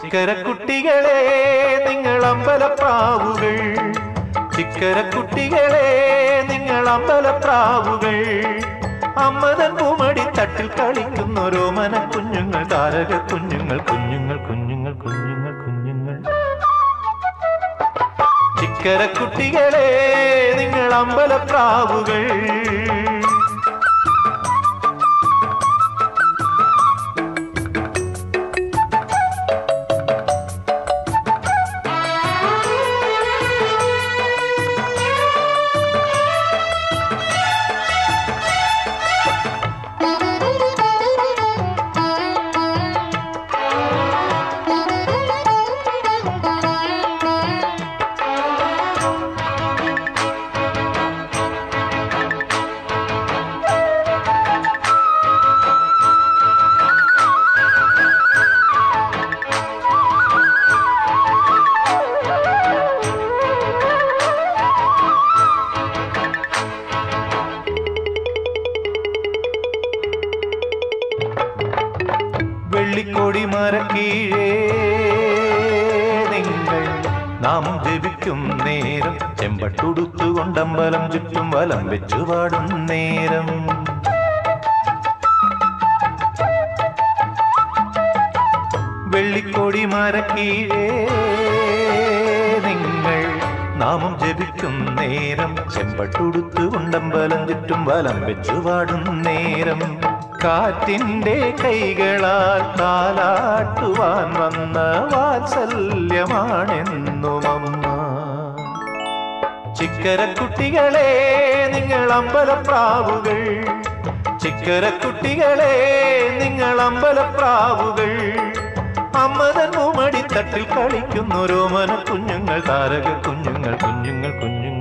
ചിക്കര കുട്ടികളെ നിങ്ങൾ അമ്പലപ്രാവുകൾ ചിക്കര കുട്ടികളെ നിങ്ങൾ അമ്പലപ്രാവുകൾ അമ്മതൻ പൂമടി തട്ടിൽ കളിക്കുന്നോരോ മന കുഞ്ഞുങ്ങൾ താരക കുഞ്ഞുങ്ങൾ കുഞ്ഞുങ്ങൾ കുഞ്ഞുങ്ങൾ കുഞ്ഞുങ്ങൾ കുഞ്ഞുങ്ങൾ ചിക്കര കുട്ടികളെ നിങ്ങൾ അമ്പലപ്രാവുകൾ വെള്ളിക്കോടി മരക്കീഴേ നിങ്ങൾ നാമം ജപിക്കും നേരം ചെമ്പട്ടുടുത്തുകൊണ്ടമ്പലം ചുറ്റും വലം വെച്ചു പാടും നേരം വെള്ളിക്കോടി മരക്കീഴേ നിങ്ങൾ നാമം ജപിക്കും നേരം ചെമ്പട്ടുടുത്തുകൊണ്ടമ്പലം ചുറ്റും വലം വെച്ചു പാടും നേരം കാറ്റിന്റെ കൈകളാൽ താലാട്ടുവാൻ വന്ന വാത്സല്യമാണെന്നും അമ്മ ചിക്കര കുട്ടികളെ നിങ്ങൾ അമ്പലപ്രാവുകൾ ചിക്കര കുട്ടികളെ നിങ്ങൾ അമ്പലപ്രാവുകൾ അമ്മതൻ മൂമടി തട്ടിൽ കളിക്കുന്നോരോ മന കുഞ്ഞുങ്ങൾ താരക കുഞ്ഞുങ്ങൾ കുഞ്ഞുങ്ങൾ കുഞ്ഞുങ്ങൾ